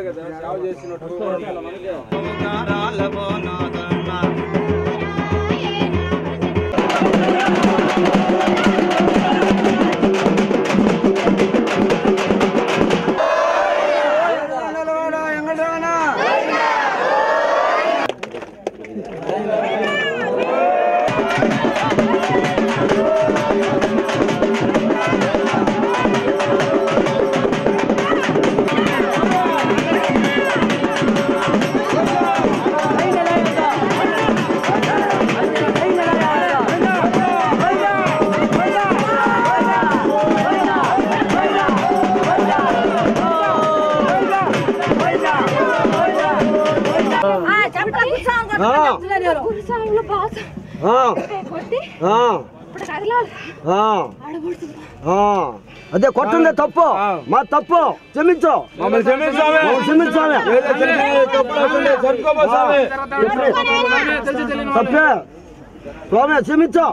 కదా సేవ చేసినట్టు చాలా మనకి గురుసాంలో బాగా కొట్టి ఇప్పుడు కదలాలి అదే కొట్టుందే తప్పు మా తప్పు క్షమించు మమ్మల్ని క్షమించామే మమ్మల్ని క్షమించాలి ఏదో చిన్న చిన్న తప్పులు అవుతుండే, సర్దుకోమా స్వామి. తప్పే స్వామి క్షమించు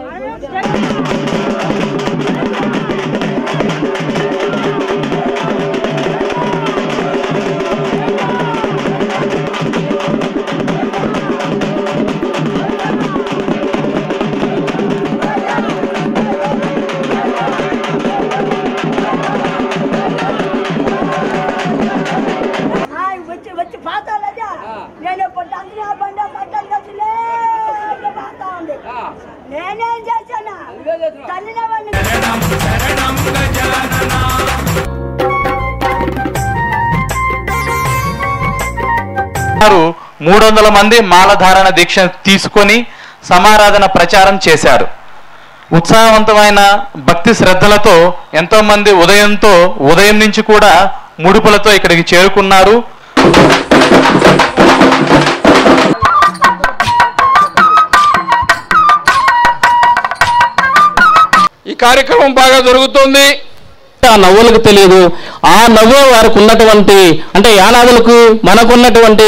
వచ్చి వచ్చి పాతాలదా నేను ఇప్పుడు అందులో బండ పట్టలు కట్టిలే పాతా ఉంది నేనేం చేశాను తల్లిన వాడిని సుమారు మూడు వందల మంది మాలధారణ దీక్ష తీసుకొని సమారాధన ప్రచారం చేశారు ఉత్సాహవంతమైన భక్తి శ్రద్ధలతో ఎంతో మంది ఉదయంతో ఉదయం నుంచి కూడా ముడుపులతో ఇక్కడికి చేరుకున్నారు ఈ కార్యక్రమం బాగా జరుగుతుంది ఆ నవ్వులకు తెలియదు ఆ నవ్వు వారికి ఉన్నటువంటి అంటే యానాదులకు మనకున్నటువంటి